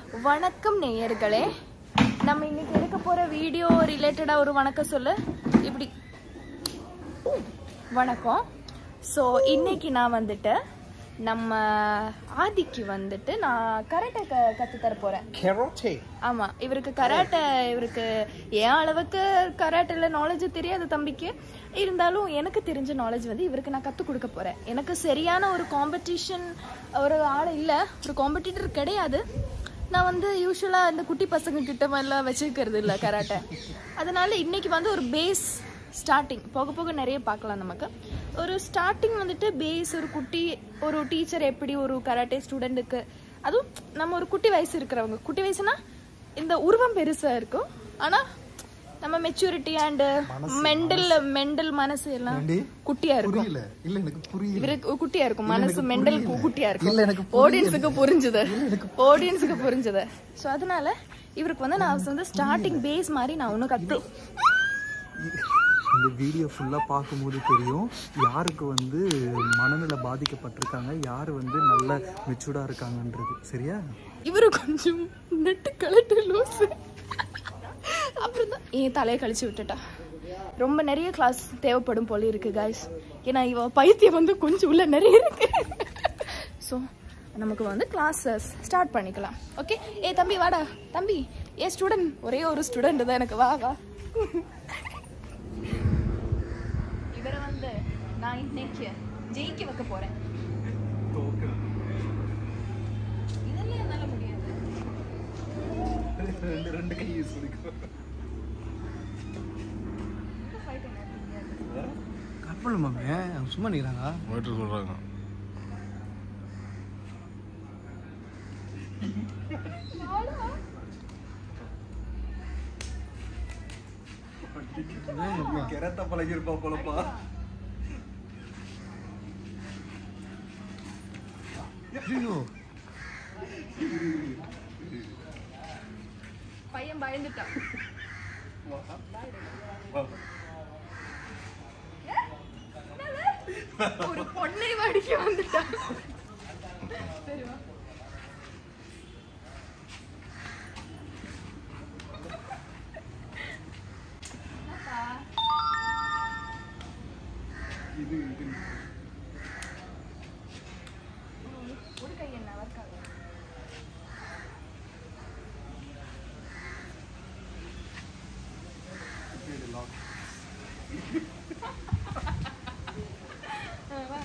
வணக்கம் நேயர்களே நம்ம இன்னைக்கு எடுக்க போற வீடியோ ரிலேட்டடா ஒரு வணக்கம் சொல்லு இப்படி வணக்கம் ஸோ இன்னைக்கு நான் வந்துட்டு நம்ம ஆதிக்கு வந்துட்டு நான் கராட்டே க கற்றுத் தர போகிறேன் Karate. ஆமா இவருக்கு கராட்டே இவருக்கு என் அளவுக்கு கராட்டேல நாலேஜ் தெரியாது தம்பிக்கு இருந்தாலும் எனக்கு தெரிஞ்ச நாலேஜ் வந்து இவருக்கு நான் கற்றுக் கொடுக்க போறேன் எனக்கு சரியான ஒரு காம்படிஷன் ஒரு ஆள் இல்லை ஒரு காம்படிட்டர் கிடையாது நான் வந்து யூஸ்வலாக இந்த குட்டி பசங்க கிட்ட மாதிரிலாம் வச்சுக்கிறது இல்லை கராட்டே அதனால இன்னைக்கு வந்து ஒரு பேஸ் ஸ்டார்டிங் போக போக நிறைய பார்க்கலாம் நமக்கு ஒரு ஸ்டார்டிங் வந்துட்டு பேஸ் ஒரு குட்டி ஒரு டீச்சர் எப்படி ஒரு கராட்டே ஸ்டூடெண்ட்டுக்கு அதுவும் நம்ம ஒரு குட்டி வயசு இருக்கிறவங்க குட்டி வயசுனா இந்த உருவம் பெருசா இருக்கும் ஆனா நம்ம மெச்சூரிட்டி அண்ட் மெண்டல் மெண்டல் மனசு எல்லாம் ஏண்டி? குட்டியா இருக்கும் புரியல இல்ல எனக்கு புரியல இவருக்கு குட்டியா இருக்கும் மனசு மெண்டல் குட்டியா இல்ல, எனக்கு இருக்கும் ஆடியன்ஸுக்கு புரிஞ்சுது ஆடியன்ஸுக்கு புரிஞ்சுது ஸோ அதனால இவருக்கு வந்து நான் வந்து ஸ்டார்டிங் பேஸ் மாதிரி நான் ஒன்றும் கற்று இந்த வீடியோ ஃபுல்லா பார்க்கும்போது தெரியும் யாருக்கு வந்து மனநிலை பாதிக்கப்பட்டிருக்காங்க யார் வந்து நல்ல மெச்சூர்டா இருக்காங்கன்றது சரியா இவரு கொஞ்சம் நெட்டு கலட்டு லூசு அப்புறம் தான் என் தலையை கழிச்சு விட்டுட்டா ரொம்ப நிறைய கிளாஸ் தேவைப்படும் போல இருக்கு காய்ஸ் ஏன்னா இவ பைத்தியம் வந்து கொஞ்சம் உள்ள நிறைய இருக்கு ஸோ நமக்கு வந்து கிளாஸஸ் ஸ்டார்ட் பண்ணிக்கலாம் ஓகே ஏ தம்பி வாடா தம்பி ஏ ஸ்டூடெண்ட் ஒரே ஒரு ஸ்டூடெண்ட் தான் எனக்கு வா வா இவரை வந்து நான் இன்னைக்கு ஜெயிக்க வைக்க போறேன் இதெல்லாம் என்னால முடியாது ரெண்டு ரெண்டு கை யூஸ் கற்பல் மாமே அவங்க சும்மா நிற்கிறாங்க போயிட்டு சொல்றாங்க கெரத்த பழகிருப்பா போலப்பா ஐயோ பையன் பயந்துட்டான் ஒரு பொண்ணை வடிக்க வந்துட்டான் சரி வா. என்னப்பா? ஒரு கை என்ன work ஆகல. ஆ, வா.